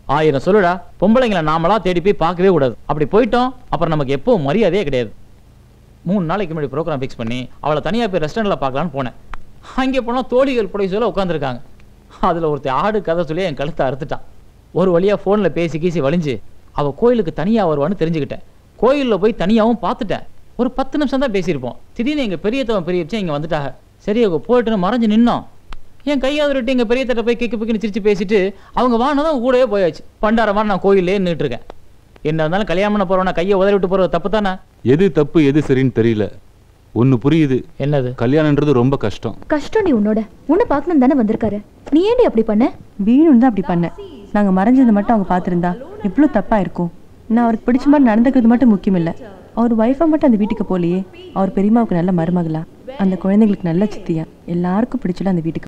ஆயிரம் சொல்லுடா பொம்பளைங்களை நாமளா தேடி போய் பார்க்கவே கூடாது அப்படி போயிட்டோம் அப்புறம் நமக்கு எப்பவும் மரியாதையே கிடையாது மூணு நாளைக்கு முன்னாடி ப்ரோக்ராம் ஃபிக்ஸ் பண்ணி அவளை தனியாக போய் ரெஸ்டாரண்ட்டில் பார்க்கலான்னு போனேன் அங்கே போனால் தோழிகள் புடை சொல்ல உட்காந்துருக்காங்க அதில் ஒருத்தர் ஆடு கதை சொல்லி என் கழுத்தை அறுத்துட்டான் ஒரு வழியாக ஃபோனில் பேசி கீசி வலிஞ்சு அவள் கோயிலுக்கு தனியாக வருவான்னு தெரிஞ்சுக்கிட்டேன் கோயிலில் போய் தனியாகவும் பார்த்துட்டேன் ஒரு பத்து நிமிஷம் தான் பேசியிருப்போம் திடீர்னு எங்கள் பெரியத்தவன் பெரிய வச்சு இங்கே வந்துட்டாங்க சரி அவங்க போயிட்டுன்னு மறைஞ்சு நின்னோம் என் கையாதுட்டு எங்கள் பெரிய தட்டை போய் கிக்கு பிக்குன்னு சிரிச்சு பேசிட்டு அவங்க வானதான் கூடவே போயாச்சு பண்டாரமா நான் கோயிலே நின்றுட்டு இருக்கேன் என்ன இருந்தாலும் கல்யாணம் பண்ண போறவனா கையை உதறி விட்டு போறது தப்பு தானே எது தப்பு எது சரின்னு தெரியல ஒன்னு புரியுது என்னது கல்யாணம்ன்றது ரொம்ப கஷ்டம் கஷ்டம் நீ உன்னோட உன்னை பார்க்கணும் தானே வந்திருக்காரு நீ ஏன்டி அப்படி பண்ண வேணும்னு தான் அப்படி பண்ணேன் நாங்கள் மறைஞ்சதை மட்டும் அவங்க பார்த்துருந்தா எவ்வளோ தப்பாக இருக்கும் நான் அவருக்கு பிடிச்ச மாதிரி நடந்துக்கிறது மட்டும் முக்கியம் இல்லை அவர் ஒய்ஃபை மட்டும் அந்த வீட்டுக்கு போகலையே அவர் பெரியம்மாவுக்கு நல்ல மருமகளா அந்த குழந்தைங்களுக்கு நல்ல சித்தியா எல்லாருக்கும் பிடிச்சல அந்த வீட்டுக்கு